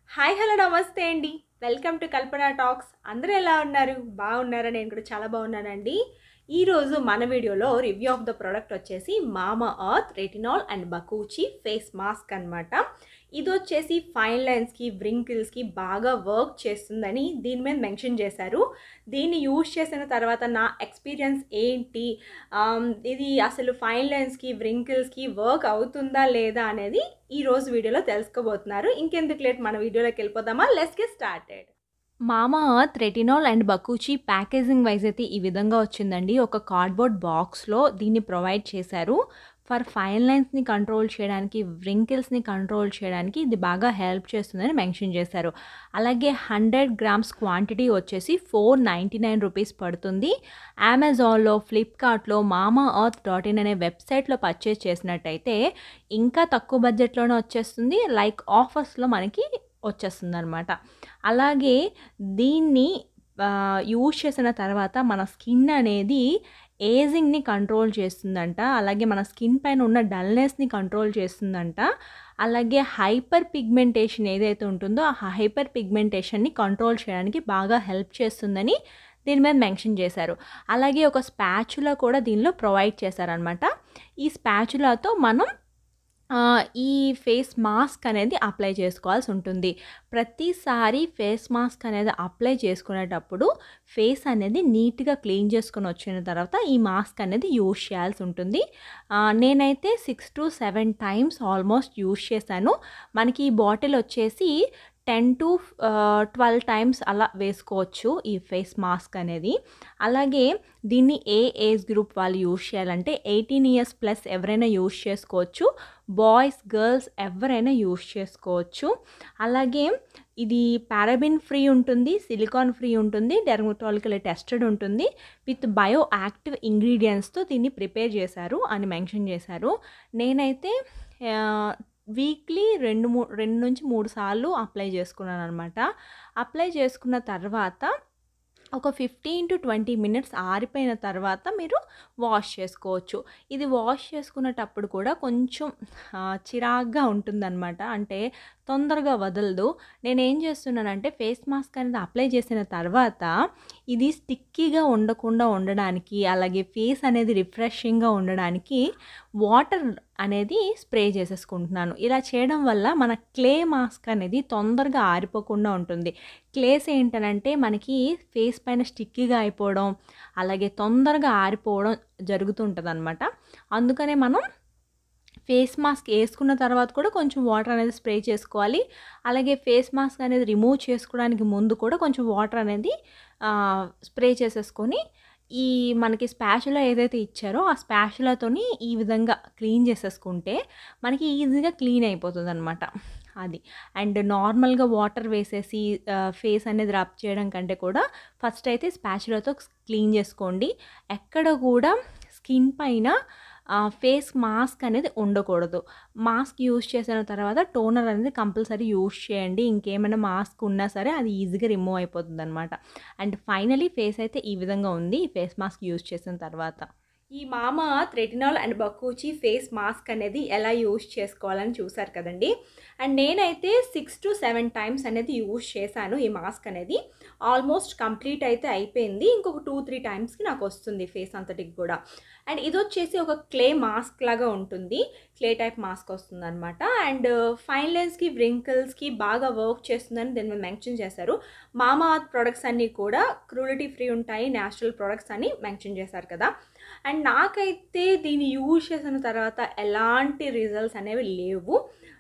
hi hello నమస్తే అండి welcome to Kalpana talks అందరూ ఎలా ఉన్నారు బాగున్నారా నేను కూడా చాలా బాగున్నానండి ఈరోజు మన వీడియోలో రివ్యూ ఆఫ్ ద ప్రోడక్ట్ వచ్చేసి Mamaearth retinol and bakuchi face mask అన్నమాట ఇది వచ్చేసి ఫైన్ లైన్స్కి వ్రింకిల్స్కి బాగా వర్క్ చేస్తుందని దీని మీద మెన్షన్ చేశారు దీన్ని యూజ్ చేసిన తర్వాత నా ఎక్స్పీరియన్స్ ఏంటి ఆమ్, ఇది అసలు ఫైన్ లైన్స్కి వ్రింకిల్స్కి వర్క్ అవుతుందా లేదా అనేది ఈ రోజు వీడియోలో తెలుసుకోబోతున్నారు ఇంకెందుకు లేట్ మన వీడియోలోకి వెళ్ళిపోదామా let's get started Mamaearth retinol and bakuchi packaging wise అయితే ఈ విధంగా వచ్చిందండి ఒక కార్డ్బోర్డ్ బాక్స్లో దీన్ని ప్రొవైడ్ చేశారు ఫర్ ఫైన్ లైన్స్ని కంట్రోల్ చేయడానికి వ్రింకిల్స్ని కంట్రోల్ చేయడానికి ఇది బాగా హెల్ప్ చేస్తుందని మెన్షన్ చేశారు అలాగే హండ్రెడ్ గ్రామ్స్ క్వాంటిటీ వచ్చేసి ఫోర్ నైంటీ నైన్ రూపీస్ పడుతుంది అమెజాన్లో ఫ్లిప్కార్ట్లో మామా అర్త్ డాట్ ఇన్ అనే వెబ్సైట్లో పర్చేస్ చేసినట్టయితే ఇంకా తక్కువ బడ్జెట్లోనే వచ్చేస్తుంది లైక్ ఆఫర్స్లో మనకి వచ్చేస్తుంది అనమాట అలాగే దీన్ని యూజ్ చేసిన తర్వాత మన స్కిన్ అనేది ఏజింగ్ని కంట్రోల్ చేస్తుందంట అలాగే మన స్కిన్ పైన ఉన్న డల్నెస్ని కంట్రోల్ చేస్తుందంట అలాగే హైపర్ పిగ్మెంటేషన్ ఏదైతే ఉంటుందో ఆ హైపర్ పిగ్మెంటేషన్ని కంట్రోల్ చేయడానికి బాగా హెల్ప్ చేస్తుందని దీని మీద మెన్షన్ చేశారు అలాగే ఒక స్పాచులా కూడా దీనిలో ప్రొవైడ్ చేశారనమాట ఈ స్పాచులాతో మనం ఆ, ఈ ఫేస్ మాస్క్ అనేది అప్లై చేసుకోవాల్సి ఉంటుంది ప్రతిసారి ఫేస్ మాస్క్ అనేది అప్లై చేసుకునేటప్పుడు ఫేస్ అనేది నీట్గా క్లీన్ చేసుకొని వచ్చిన తర్వాత ఈ మాస్క్ అనేది యూజ్ చేయాల్సి ఉంటుంది ఆ, నేనైతే six to seven times almost use చేశాను మనకి ఈ బాటిల్ వచ్చేసి టెన్ టు ట్వెల్వ్ టైమ్స్ అలా వేసుకోవచ్చు ఈ ఫేస్ మాస్క్ అనేది అలాగే దీన్ని ఏ ఏజ్ గ్రూప్ వాళ్ళు యూజ్ చేయాలంటే ఎయిటీన్ ఇయర్స్ ప్లస్ ఎవరైనా యూజ్ చేసుకోవచ్చు బాయ్స్ గర్ల్స్ ఎవరైనా యూజ్ చేసుకోవచ్చు అలాగే ఇది పారాబిన్ ఫ్రీ ఉంటుంది సిలికాన్ ఫ్రీ ఉంటుంది డెర్మటాలికల్ టెస్టెడ్ ఉంటుంది విత్ బయో యాక్టివ్ ఇంగ్రీడియంట్స్తో దీన్ని ప్రిపేర్ చేశారు అని మెన్షన్ చేశారు నేనైతే వీక్లీ రెండు మూ రెండు నుంచి మూడు సార్లు అప్లై చేసుకున్నాను అనమాట అప్లై చేసుకున్న తర్వాత ఒక ఫిఫ్టీన్ టు ట్వంటీ మినిట్స్ ఆరిపోయిన తర్వాత మీరు వాష్ చేసుకోవచ్చు ఇది వాష్ చేసుకునేటప్పుడు కూడా కొంచెం ఆ, చిరాగ్గా ఉంటుందన్నమాట అంటే తొందరగా వదలదు నేను ఏం చేస్తున్నానంటే ఫేస్ మాస్క్ అనేది అప్లై చేసిన తర్వాత ఇది స్టిక్కీగా ఉండకుండా ఉండడానికి అలాగే ఫేస్ అనేది రిఫ్రెషింగ్గా ఉండడానికి వాటర్ అనేది స్ప్రే చేసేసుకుంటున్నాను ఇలా చేయడం వల్ల మన క్లే మాస్క్ అనేది తొందరగా ఆరిపోకుండా ఉంటుంది క్లేస్ ఏంటనంటే మనకి ఫేస్ పైన స్టిక్కీగా అయిపోవడం అలాగే తొందరగా ఆరిపోవడం జరుగుతుంటుంది అనమాట అందుకనే మనం ఫేస్ మాస్క్ వేసుకున్న తర్వాత కూడా కొంచెం వాటర్ అనేది స్ప్రే చేసుకోవాలి అలాగే ఫేస్ మాస్క్ అనేది రిమూవ్ చేసుకోవడానికి ముందు కూడా కొంచెం వాటర్ అనేది స్ప్రే చేసేసుకొని ఈ మనకి స్పాచులా ఏదైతే ఇచ్చారో ఆ స్పాచులాతోని ఈ విధంగా క్లీన్ చేసేసుకుంటే మనకి ఈజీగా క్లీన్ అయిపోతుంది అనమాట అది అండ్ నార్మల్గా వాటర్ వేసేసి ఫేస్ అనేది రబ్ చేయడం కంటే కూడా ఫస్ట్ అయితే స్పాచులాతో క్లీన్ చేసుకోండి ఎక్కడ కూడా స్కిన్ పైన ఫేస్ మాస్క్ అనేది ఉండకూడదు మాస్క్ యూజ్ చేసిన తర్వాత టోనర్ అనేది కంపల్సరీ యూజ్ చేయండి ఇంకేమైనా మాస్క్ ఉన్నా సరే అది ఈజీగా రిమూవ్ అయిపోతుంది అనమాట అండ్ ఫైనలీ ఫేస్ అయితే ఈ విధంగా ఉంది ఈ ఫేస్ మాస్క్ యూజ్ చేసిన తర్వాత ఈ Mama retinol and bakuchi face mask అనేది ఎలా యూజ్ చేసుకోవాలని చూసారు కదండి అండ్ నేనైతే సిక్స్ టు సెవెన్ టైమ్స్ అనేది యూజ్ చేశాను ఈ మాస్క్ అనేది ఆల్మోస్ట్ కంప్లీట్ అయితే అయిపోయింది ఇంకొక టూ త్రీ టైమ్స్కి నాకు వస్తుంది ఫేస్ అంతటికి కూడా అండ్ ఇది వచ్చేసి ఒక క్లే మాస్క్ లాగా ఉంటుంది క్లే టైప్ మాస్క్ వస్తుంది అనమాట అండ్ ఫైన్ లైన్స్కి వ్రింకిల్స్కి బాగా వర్క్ చేస్తుందని దీని మీద మెన్షన్ చేశారు మామా ప్రొడక్ట్స్ అన్నీ కూడా క్రూలిటీ ఫ్రీ ఉంటాయి న్యాచురల్ ప్రొడక్ట్స్ అని మెన్షన్ చేశారు కదా అండ్ నాకైతే దీన్ని యూజ్ చేసిన తర్వాత ఎలాంటి రిజల్ట్స్ అనేవి లేవు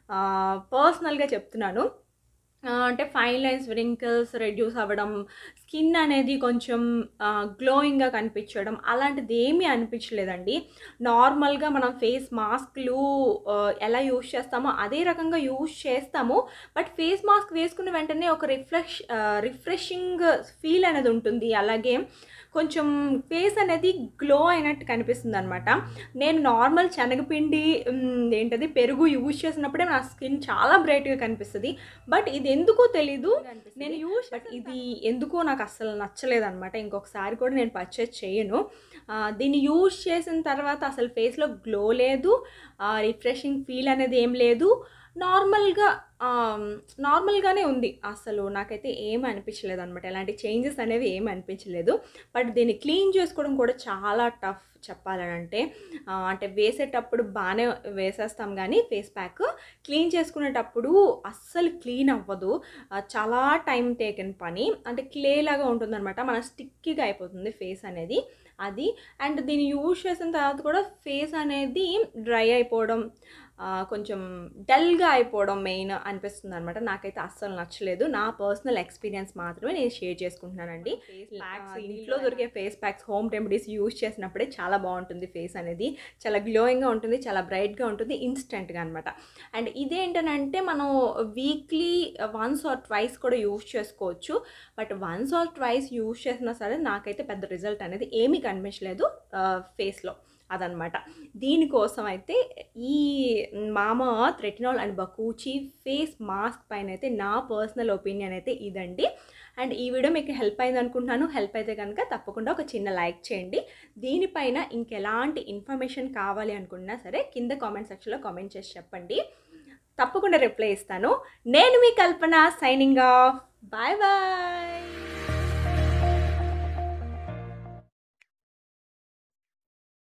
పర్సనల్గా చెప్తున్నాను ఆ, అంటే ఫైన్ లైన్స్ వ్రింకిల్స్ రెడ్యూస్ అవ్వడం స్కిన్ అనేది కొంచెం గ్లోయింగ్గా కనిపించడం అలాంటిది ఏమీ అనిపించలేదండి నార్మల్గా మనం ఫేస్ మాస్క్లు ఆ, ఎలా యూజ్ చేస్తామో అదే రకంగా యూజ్ చేస్తాము బట్ ఫేస్ మాస్క్ వేసుకున్న వెంటనే ఒక రిఫ్రెష్ రిఫ్రెషింగ్ ఫీల్ అనేది ఉంటుంది అలాగే కొంచెం ఫేస్ అనేది గ్లో అయినట్టు కనిపిస్తుంది అనమాట నేను నార్మల్ శనగపిండి మ్, ఏంటది పెరుగు యూజ్ చేసినప్పుడే నా స్కిన్ చాలా బ్రైట్గా కనిపిస్తుంది బట్ ఇది ఎందుకో తెలీదు నేను యూజ్ బట్ ఇది ఎందుకో నాకు అస్సలు నచ్చలేదు అనమాట ఇంకొకసారి కూడా నేను పర్చేస్ చేయను ఆ, దీన్ని యూజ్ చేసిన తర్వాత అసలు ఫేస్లో గ్లో లేదు రిఫ్రెషింగ్ ఫీల్ అనేది ఏం లేదు నార్మల్గా ఆమ్, నార్మల్గానే ఉంది అసలు నాకైతే ఏం అనిపించలేదు అనమాట ఎలాంటి చేంజెస్ అనేవి ఏం అనిపించలేదు బట్ దీన్ని క్లీన్ చేసుకోవడం కూడా చాలా టఫ్ చెప్పాలనంటే ఆ, అంటే వేసేటప్పుడు బాగానే వేసేస్తాం కానీ ఫేస్ ప్యాక్ క్లీన్ చేసుకునేటప్పుడు అస్సలు క్లీన్ అవ్వదు ఆ, చాలా టైం టేకెన్ పని అంటే క్లే లాగా ఉంటుందన్నమాట మన స్టిక్కీగా అయిపోతుంది ఫేస్ అనేది అది అండ్ దీన్ని యూజ్ చేసిన తర్వాత కూడా ఫేస్ అనేది డ్రై అయిపోవడం ఆ, కొంచెం డల్గా అయిపోవడం మెయిన్ అనిపిస్తుంది అనమాట నాకైతే అస్సలు నచ్చలేదు నా పర్సనల్ ఎక్స్పీరియన్స్ మాత్రమే నేను షేర్ చేసుకుంటున్నానండి ఫేస్ ప్యాక్స్ ఇంట్లో దొరికే face packs home remedies use చేసినప్పుడే చాలా బాగుంటుంది ఫేస్ అనేది చాలా గ్లోయింగ్గా ఉంటుంది చాలా బ్రైట్గా ఉంటుంది ఇన్స్టెంట్గా అనమాట అండ్ ఇదేంటనంటే మనం వీక్లీ వన్స్ ఆర్ ట్వైస్ కూడా యూజ్ చేసుకోవచ్చు but once or twice use చేసినా సరే నాకైతే పెద్ద రిజల్ట్ అనేది ఏమీ కనిపించలేదు ఫేస్లో అదనమాట దీనికోసం అయితే ఈ Mama retinol and bakuchi face mask పైన అయితే నా పర్సనల్ ఒపీనియన్ అయితే ఇదండి అండ్ ఈ వీడియో మీకు హెల్ప్ అయింది అనుకుంటున్నాను హెల్ప్ అయితే కనుక తప్పకుండా ఒక చిన్న లైక్ చేయండి దీనిపైన ఇంకెలాంటి ఇన్ఫర్మేషన్ కావాలి అనుకున్నా సరే కింద కామెంట్ సెక్షన్లో కామెంట్ చేసి చెప్పండి తప్పకుండా రిప్లై ఇస్తాను నేను మీ Kalpana signing off bye bye